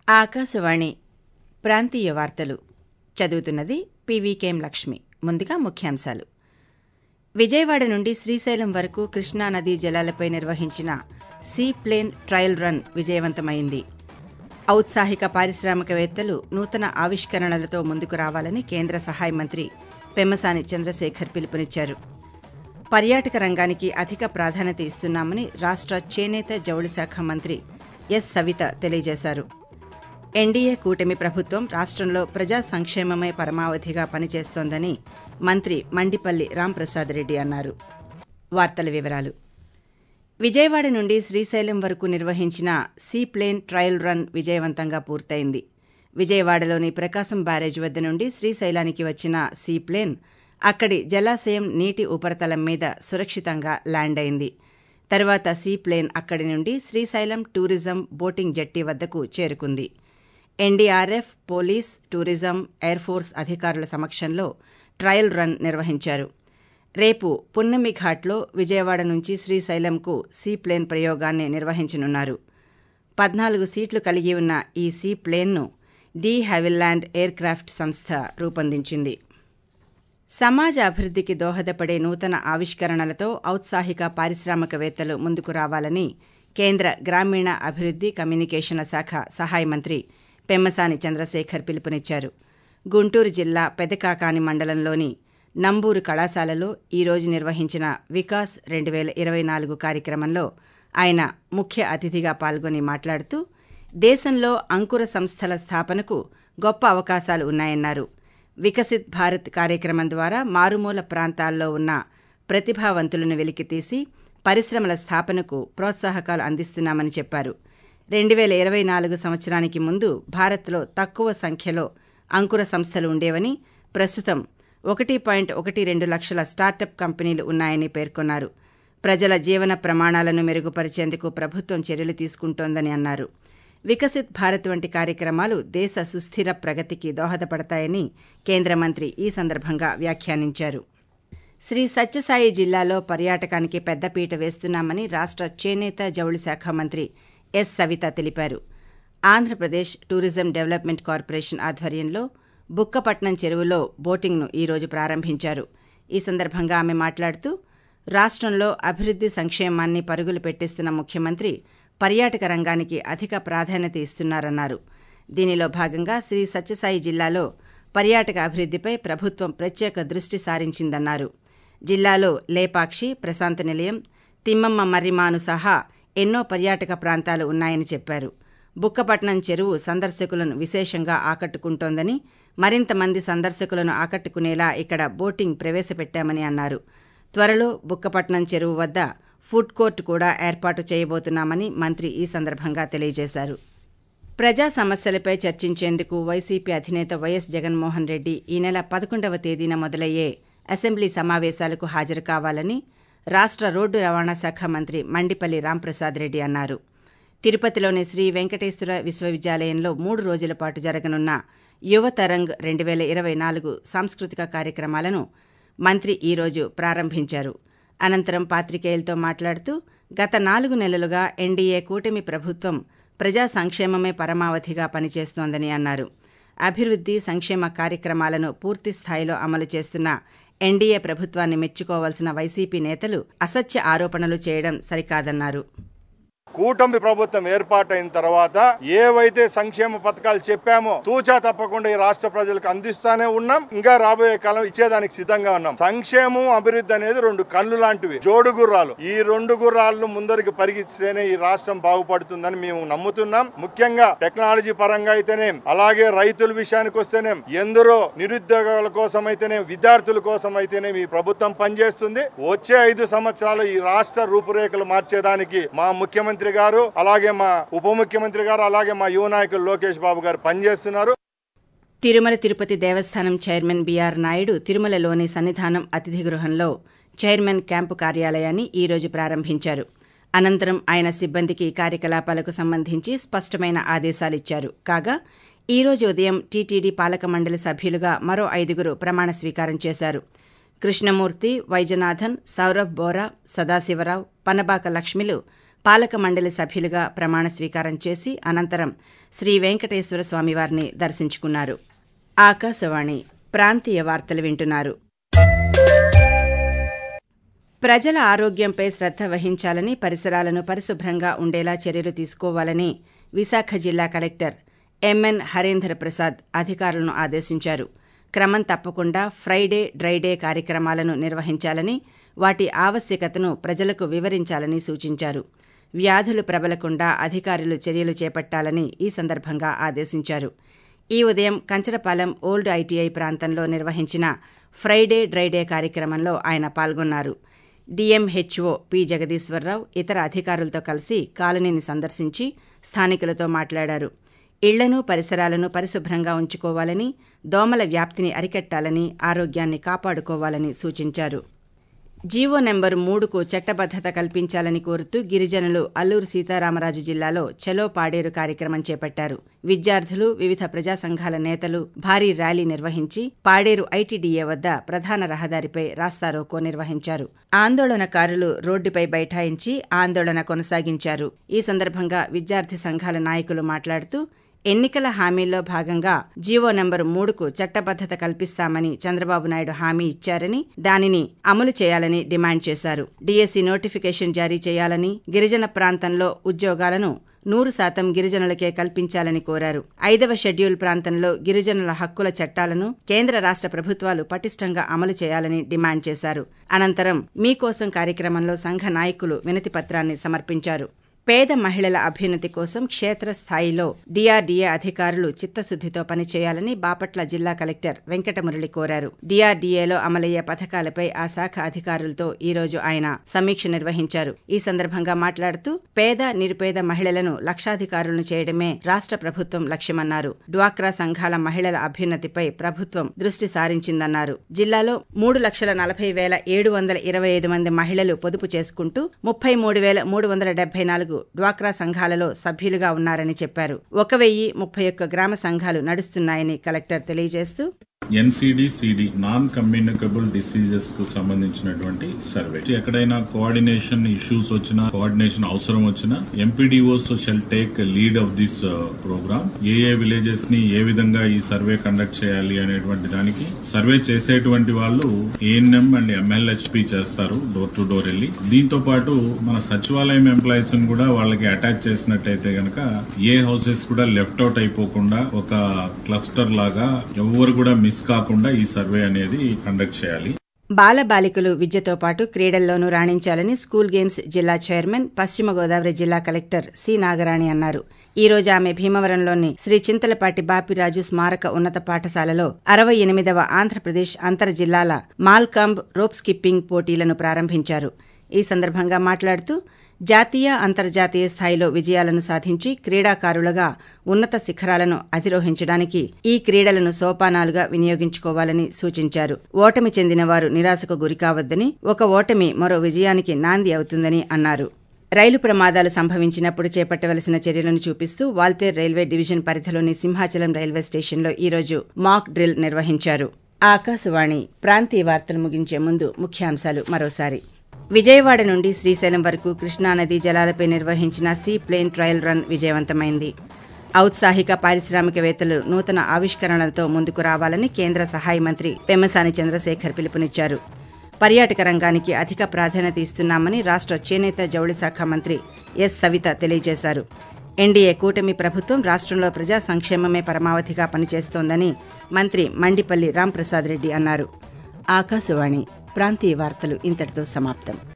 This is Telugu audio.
ఆకాశవాణి ప్రాంతీయ వార్తలు చదువుతున్నది పివికేఎం లక్ష్మి ముందుగా ముఖ్యాంశాలు విజయవాడ నుండి శ్రీశైలం వరకు కృష్ణా నదీ జలాలపై నిర్వహించిన సీ ప్లేన్ ట్రయల్ రన్ విజయవంతమైంది ఔత్సాహిక పారిశ్రామికవేత్తలు నూతన ఆవిష్కరణలతో ముందుకు రావాలని కేంద్ర సహాయ మంత్రి పెమ్మసాని చంద్రశేఖర్ పిలుపునిచ్చారు పర్యాటక రంగానికి అధిక ప్రాధాన్యత ఇస్తున్నామని రాష్ట్ర చేనేత జౌళి శాఖ మంత్రి ఎస్ సవిత తెలియజేశారు ఎన్డీఏ కూటమి ప్రభుత్వం రాష్ట్రంలో ప్రజా సంక్షేమమే పరమావధిగా పనిచేస్తోందని మంత్రి మండిపల్లి రాంప్రసాద్ రెడ్డి అన్నారు వార్తల వివరాలు విజయవాడ నుండి శ్రీశైలం వరకు నిర్వహించిన సీ ప్లేన్ ట్రయల్ రన్ విజయవంతంగా పూర్తయింది విజయవాడలోని ప్రకాశం బ్యారేజ్ వద్ద నుండి శ్రీశైలానికి వచ్చిన సీ ప్లేన్ అక్కడి జలాశయం నీటి ఉపరితలం మీద సురక్షితంగా ల్యాండ్ అయింది తర్వాత సీ ప్లేన్ అక్కడి నుండి శ్రీశైలం టూరిజం బోటింగ్ జట్టి వద్దకు చేరుకుంది NDRF police tourism air force అధికారుల సమక్షంలో ట్రయల్ రన్ నిర్వహించారు రేపు పున్నమి ఘాట్లో విజయవాడ నుంచి శ్రీశైలంకు సీ ప్లేన్ ప్రయోగాన్ని నిర్వహించనున్నారు పద్నాలుగు సీట్లు కలిగి ఉన్న ఈ సీ ప్లేన్ను డి హ్యావిల్లాండ్ ఎయిర్ క్రాఫ్ట్ సంస్థ రూపొందించింది సమాజ అభివృద్ధికి దోహదపడే నూతన ఆవిష్కరణలతో ఔత్సాహిక పారిశ్రామికవేత్తలు ముందుకు రావాలని కేంద్ర గ్రామీణ అభివృద్ధి కమ్యూనికేషన్ల శాఖ సహాయ మంత్రి పెమ్మసాని చంద్రశేఖర్ పిలుపునిచ్చారు గుంటూరు జిల్లా పెదకాకాని మండలంలోని నంబూరు కళాశాలలో ఈరోజు నిర్వహించిన వికాస్ రెండు వేల ఇరవై నాలుగు కార్యక్రమంలో ఆయన ముఖ్య అతిథిగా పాల్గొని మాట్లాడుతూ దేశంలో అంకుర సంస్థల స్థాపనకు గొప్ప అవకాశాలు ఉన్నాయన్నారు వికసిత్ భారత్ కార్యక్రమం ద్వారా మారుమూల ప్రాంతాల్లో ఉన్న ప్రతిభావంతులను వెలికితీసి పరిశ్రమల స్థాపనకు ప్రోత్సాహకాలు అందిస్తున్నామని చెప్పారు రెండు వేల ఇరవై నాలుగు సంవత్సరానికి ముందు భారత్లో తక్కువ సంఖ్యలో అంకుర సంస్థలు ఉండేవని ప్రస్తుతం ఒకటి పాయింట్ ఒకటి రెండు లక్షల స్టార్టప్ కంపెనీలు ఉన్నాయని పేర్కొన్నారు ప్రజల జీవన ప్రమాణాలను మెరుగుపరిచేందుకు ప్రభుత్వం చర్యలు తీసుకుంటోందని అన్నారు వికసిత్ భారత్ వంటి కార్యక్రమాలు దేశ సుస్థిర ప్రగతికి దోహదపడతాయని కేంద్ర మంత్రి ఈ సందర్భంగా వ్యాఖ్యానించారు శ్రీ సత్యసాయి జిల్లాలో పర్యాటకానికి పెద్దపీట వేస్తున్నామని రాష్ట్ర చేనేత జౌళి శాఖ మంత్రి ఎస్ సవిత తెలిపారు ఆంధ్రప్రదేశ్ టూరిజం డెవలప్మెంట్ కార్పొరేషన్ ఆధ్వర్యంలో బుక్కపట్నం చెరువులో బోటింగ్ను ఈరోజు ప్రారంభించారు ఈ సందర్భంగా ఆమె మాట్లాడుతూ రాష్ట్రంలో అభివృద్ధి సంక్షేమాన్ని పరుగులు పెట్టిస్తున్న ముఖ్యమంత్రి పర్యాటక రంగానికి అధిక ప్రాధాన్యత ఇస్తున్నారన్నారు దీనిలో భాగంగా శ్రీ సత్యసాయి జిల్లాలో పర్యాటక అభివృద్ధిపై ప్రభుత్వం ప్రత్యేక దృష్టి సారించిందన్నారు జిల్లాలో లేపాక్షి ప్రశాంత నిలయం తిమ్మమ్మ మర్రిమాను సహా ఎన్నో పర్యాటక ప్రాంతాలు ఉన్నాయని చెప్పారు బుక్కపట్నం చెరువు సందర్శకులను విశేషంగా ఆకట్టుకుంటోందని మరింత మంది సందర్శకులను ఆకట్టుకునేలా ఇక్కడ బోటింగ్ ప్రవేశపెట్టామని అన్నారు త్వరలో బుక్కపట్నం చెరువు వద్ద ఫుడ్ కోర్టు కూడా ఏర్పాటు చేయబోతున్నామని మంత్రి ఈ సందర్భంగా తెలియజేశారు ప్రజా సమస్యలపై చర్చించేందుకు వైసీపీ అధినేత వైఎస్ జగన్మోహన్ రెడ్డి ఈ నెల పదకొండవ తేదీన మొదలయ్యే అసెంబ్లీ సమావేశాలకు హాజరు కావాలని రాష్ట్ర రోడ్డు రవాణా శాఖ మంత్రి మండిపల్లి రాంప్రసాద్ రెడ్డి అన్నారు తిరుపతిలోని శ్రీ వెంకటేశ్వర విశ్వవిద్యాలయంలో మూడు రోజుల పాటు జరగనున్న యువతరంగ్ రెండు వేల ఇరవై నాలుగు సాంస్కృతిక కార్యక్రమాలను మంత్రి ఈరోజు ప్రారంభించారు అనంతరం పాత్రికేయులతో మాట్లాడుతూ గత నాలుగు నెలలుగా ఎన్డీఏ కూటమి ప్రభుత్వం ప్రజా సంక్షేమమే పరమావధిగా పనిచేస్తోందని అన్నారు అభివృద్ధి సంక్షేమ కార్యక్రమాలను పూర్తి స్థాయిలో అమలు చేస్తున్న ఎన్డీఏ ప్రభుత్వాన్ని మెచ్చుకోవాల్సిన వైసీపీ నేతలు అసత్య ఆరోపణలు చేయడం సరికాదన్నారు కూటమి ప్రభుత్వం ఏర్పాటైన తర్వాత ఏవైతే సంక్షేమ పథకాలు చెప్పామో తూచా తప్పకుండా ఈ రాష్ట్ర ప్రజలకు అందిస్తానే ఉన్నాం ఇంకా రాబోయే కాలం ఇచ్చేదానికి సిద్ధంగా ఉన్నాం సంక్షేమం అభివృద్ధి అనేది రెండు కళ్ళు లాంటివి జోడు గుర్రాలు ఈ రెండు గుర్రాలను ముందరికి పరిగిస్తేనే ఈ రాష్ట్రం బాగుపడుతుందని మేము నమ్ముతున్నాం ముఖ్యంగా టెక్నాలజీ పరంగా అయితేనే అలాగే రైతుల విషయానికి వస్తేనే ఎందరో నిరుద్యోగాల కోసం అయితేనే విద్యార్థుల కోసం అయితేనే ఈ ప్రభుత్వం పనిచేస్తుంది వచ్చే ఐదు సంవత్సరాలు ఈ రాష్ట్ర రూపురేఖలు మార్చేదానికి మా ముఖ్యమంత్రి ముఖ్యమంత్రి గారు అలాగే మా ఉప ముఖ్యమంత్రి గారు అలాగే మా యువ నాయకులు లోకేష్ బాబు గారు పనిచేస్తున్నారు తిరుమల తిరుపతి దేవస్థానం చైర్మన్ బీఆర్ నాయుడు తిరుమలలోని సన్నిధానం అతిథి గృహంలో చైర్మన్ క్యాంపు కార్యాలయాన్ని ఈరోజు ప్రారంభించారు అనంతరం ఆయన సిబ్బందికి కార్యకలాపాలకు సంబంధించి స్పష్టమైన ఆదేశాలిచ్చారు కాగా ఈరోజు ఉదయం టీటీడీ పాలక మండలి సభ్యులుగా మరో ఐదుగురు ప్రమాణ స్వీకారం చేశారు కృష్ణమూర్తి వైజనాథన్ సౌరభ్ బోరా సదాశివరావు పనబాక లక్ష్మిలు పాలక మండలి సభ్యులుగా ప్రమాణ స్వీకారం చేసి అనంతరం శ్రీ వెంకటేశ్వర స్వామివారిని దర్శించుకున్నారు ఆకాశవాణి ప్రాంతీయ వార్తలు వింటున్నారు ప్రజల ఆరోగ్యంపై శ్రద్ధ వహించాలని పరిసరాలను పరిశుభ్రంగా ఉండేలా చర్యలు తీసుకోవాలని విశాఖ జిల్లా కలెక్టర్ ఎంఎన్ హరేంద్ర ప్రసాద్ అధికారులను ఆదేశించారు క్రమం తప్పకుండా ఫ్రైడే డ్రైడే కార్యక్రమాలను నిర్వహించాలని వాటి ఆవశ్యకతను ప్రజలకు వివరించాలని సూచించారు వ్యాధులు ప్రబలకుండా అధికారులు చర్యలు చేపట్టాలని ఈ సందర్భంగా ఆదేశించారు ఈ ఉదయం కంచరపాలెం ఓల్డ్ ఐటీఐ ప్రాంతంలో నిర్వహించిన ఫ్రైడే డ్రైడే కార్యక్రమంలో ఆయన పాల్గొన్నారు డిఎంహెచ్ఓ పి జగదీశ్వరరావు ఇతర అధికారులతో కలిసి కాలనీని సందర్శించి స్థానికులతో మాట్లాడారు ఇళ్లను పరిసరాలను పరిశుభ్రంగా ఉంచుకోవాలని దోమల వ్యాప్తిని అరికట్టాలని ఆరోగ్యాన్ని కాపాడుకోవాలని సూచించారు జీవో నెంబరు మూడుకు చట్టబద్దత కల్పించాలని కోరుతూ గిరిజనులు అల్లూరు సీతారామరాజు జిల్లాలో చలో పాడేరు కార్యక్రమం చేపట్టారు విద్యార్థులు వివిధ ప్రజా సంఘాల నేతలు భారీ ర్యాలీ నిర్వహించి పాడేరు ఐటీడీఏ వద్ద ప్రధాన రహదారిపై రాస్తారోకో నిర్వహించారు ఆందోళనకారులు రోడ్డుపై బైఠాయించి ఆందోళన కొనసాగించారు ఈ సందర్భంగా విద్యార్థి సంఘాల నాయకులు మాట్లాడుతూ ఎన్నికల హామీల్లో భాగంగా జీవో నెంబరు మూడుకు చట్టబద్దత కల్పిస్తామని చంద్రబాబు నాయుడు హామీ ఇచ్చారని దానిని అమలు చేయాలని డిమాండ్ చేశారు డీఎస్సీ నోటిఫికేషన్ జారీ చేయాలని గిరిజన ప్రాంతంలో ఉద్యోగాలను నూరు శాతం గిరిజనులకే కల్పించాలని కోరారు ఐదవ షెడ్యూల్ ప్రాంతంలో గిరిజనుల హక్కుల చట్టాలను కేంద్ర రాష్ట్ర ప్రభుత్వాలు పటిష్టంగా అమలు చేయాలని డిమాండ్ చేశారు అనంతరం మీకోసం కార్యక్రమంలో సంఘ నాయకులు వినతి పత్రాన్ని సమర్పించారు పేద మహిళల అభ్యున్నతి కోసం క్షేత్రస్థాయిలో డిఆర్డీఏ అధికారులు చిత్తశుద్దితో పనిచేయాలని బాపట్ల జిల్లా కలెక్టర్ వెంకటమురళి కోరారు డిఆర్డీఏలో అమలయ్యే పథకాలపై ఆ శాఖ అధికారులతో ఈ రోజు ఆయన సమీక్ష నిర్వహించారు ఈ సందర్భంగా మాట్లాడుతూ పేద నిరుపేద మహిళలను లక్షాధికారులను చేయడమే రాష్ట్ర ప్రభుత్వం లక్ష్యమన్నారు డ్వాక్రా సంఘాల మహిళల అభ్యున్నతిపై ప్రభుత్వం దృష్టి సారించిందన్నారు జిల్లాలో మూడు లక్షల నలభై వేల ఏడు వందల ఇరవై ఐదు మంది మహిళలు పొదుపు చేసుకుంటూ ముప్పై మూడు వేల మూడు వందల డెబ్బై నాలుగు డ్వాక్రా సంఘాలలో సభ్యులుగా ఉన్నారని చెప్పారు ఒక వెయ్యి ముప్పై ఒక్క గ్రామ సంఘాలు నడుస్తున్నాయని కలెక్టర్ తెలియజేస్తూ NCD CD non communicable diseases కు సంబంధించినటువంటి సర్వే ఎక్కడైనా కోఆర్డినేషన్ ఇష్యూస్ వచ్చినా కోఆర్డినేషన్ అవసరం వచ్చినా MPDOs shall take lead of this programme ఏ ఏ విలేజెస్ ని ఏ విధంగా ఈ సర్వే కండక్ట్ చేయాలి అనేటువంటి దానికి సర్వే చేసేటువంటి వాళ్ళు ఏఎన్ఎం అండ్ ఎంఎల్హెచ్పి చేస్తారు డోర్ టు డోర్ వెళ్ళి దీంతో పాటు మన సచివాలయం ఎంప్లాయీస్ కూడా వాళ్ళకి అటాచ్ చేసినట్టయితే గనక ఏ హౌసెస్ కూడా లెఫ్ట్ అవుట్ అయిపోకుండా ఒక క్లస్టర్ లాగా ఎవరు కూడా మిస్ కాకుండా ఈ సర్వే అనేది కండక్ట్ చేయాలి బాలబాలికలు విద్యతో పాటు క్రీడల్లోనూ రాణించాలని స్కూల్ గేమ్స్ జిల్లా చైర్మన్ పశ్చిమ గోదావరి జిల్లా కలెక్టర్ సి నాగరాణి అన్నారు ఈ రోజు ఆమె భీమవరంలోని శ్రీ చింతలపాటి బాపిరాజు స్మారక ఉన్నత పాఠశాలలో అరవై ఎనిమిదవ ఆంధ్రప్రదేశ్ అంతర్ జిల్లాల మాల్కాంబ్ రోప్ స్కిప్పింగ్ పోటీలను ప్రారంభించారు ఈ సందర్భంగా మాట్లాడుతూ జాతీయ అంతర్జాతీయ స్థాయిలో విజయాలను సాధించి క్రీడాకారులుగా ఉన్నత శిఖరాలను అధిరోహించడానికి ఈ క్రీడలను సోపానాలుగా వినియోగించుకోవాలని సూచించారు ఓటమి చెందిన వారు నిరాశకు గురికావద్దని ఒక ఓటమి మరో విజయానికి నాంది అవుతుందని అన్నారు రైలు ప్రమాదాలు సంభవించినప్పుడు చేపట్టవలసిన చర్యలను చూపిస్తూ వాల్తేర్ రైల్వే డివిజన్ పరిధిలోని సింహాచలం రైల్వే స్టేషన్లో ఈరోజు మాక్ డ్రిల్ నిర్వహించారు ఆకాశవాణి ప్రాంతీయ వార్తలు ముగించే ముందు ముఖ్యాంశాలు మరోసారి విజయవాడ నుండి శ్రీశైలం వరకు కృష్ణానదీ జలాలపై నిర్వహించిన సీ ప్లేన్ ట్రయల్ రన్ విజయవంతమైంది ఔత్సాహిక పారిశ్రామికవేత్తలు నూతన ఆవిష్కరణలతో ముందుకు రావాలని కేంద్ర సహాయ మంత్రి పెమ్మసాని చంద్రశేఖర్ పిలుపునిచ్చారు పర్యాటక రంగానికి అధిక ప్రాధాన్యత ఇస్తున్నామని రాష్ట్ర చేనేత జౌళి శాఖ మంత్రి ఎస్ సవిత తెలియజేశారు ఎన్డీఏ కూటమి ప్రభుత్వం రాష్ట్రంలో ప్రజా సంక్షేమమే పరమావధిగా పనిచేస్తోందని మంత్రి మండిపల్లి రాంప్రసాద్ రెడ్డి అన్నారు ఆకాశవాణి ప్రాంతీయ వార్తలు ఇంతటితో సమాప్తం